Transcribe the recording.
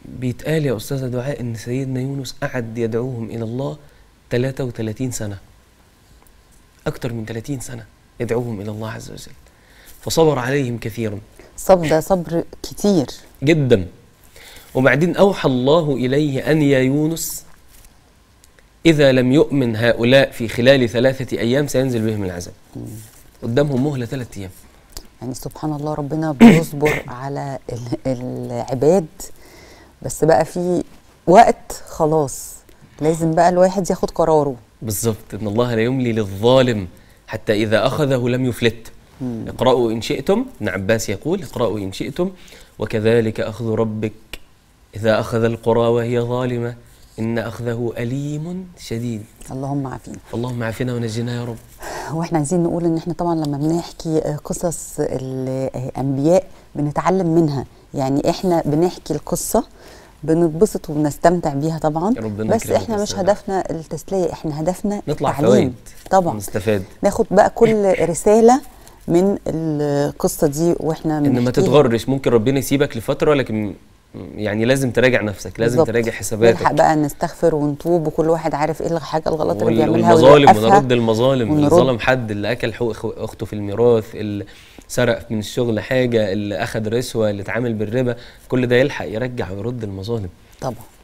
بيتقال يا أستاذة دعاء إن سيدنا يونس قعد يدعوهم إلى الله 33 سنة أكتر من 30 سنة يدعوهم إلى الله عز وجل فصبر عليهم كثيرا صبر ده صبر كتير جدا وبعدين أوحى الله إليه أن يا يونس إذا لم يؤمن هؤلاء في خلال ثلاثة أيام سينزل بهم العذاب قدامهم مهلة ثلاثة أيام يعني سبحان الله ربنا بيصبر على ال- العباد بس بقى في وقت خلاص لازم بقى الواحد ياخد قراره بالظبط إن الله لا يملي للظالم حتى إذا أخذه لم يفلت اقرأوا إن شئتم ابن عباس يقول اقرأوا إن شئتم وكذلك أخذ ربك إذا أخذ القرى وهي ظالمة إن أخذه أليم شديد اللهم عافينا اللهم عافنا ونجنا يا رب واحنا عايزين نقول ان احنا طبعا لما بنحكي آه، قصص الانبياء بنتعلم منها يعني احنا بنحكي القصه بنتبسط وبنستمتع بيها طبعا ربنا بس يكرمك احنا يا مش سلام. هدفنا التسليه احنا هدفنا نطلع التعليم. فوائد طبعا نستفاد ناخد بقى كل رساله من القصه دي واحنا ان ما بنحكيها. تتغرش ممكن ربنا يسيبك لفتره لكن يعني لازم تراجع نفسك لازم بالظبط. تراجع نلحق حساباتك بقى نستغفر ونتوب وكل واحد عارف ايه الحاجه الغلط اللي وال- بيعملها والمظالم ويوقفها. ونرد المظالم اللي ونرد. ظلم حد اللي اكل حقوق أخو- اخته في الميراث اللي سرق من الشغل حاجه اللي اخذ رشوه اللي اتعامل بالربا كل ده يلحق يرجع ويرد المظالم طبعا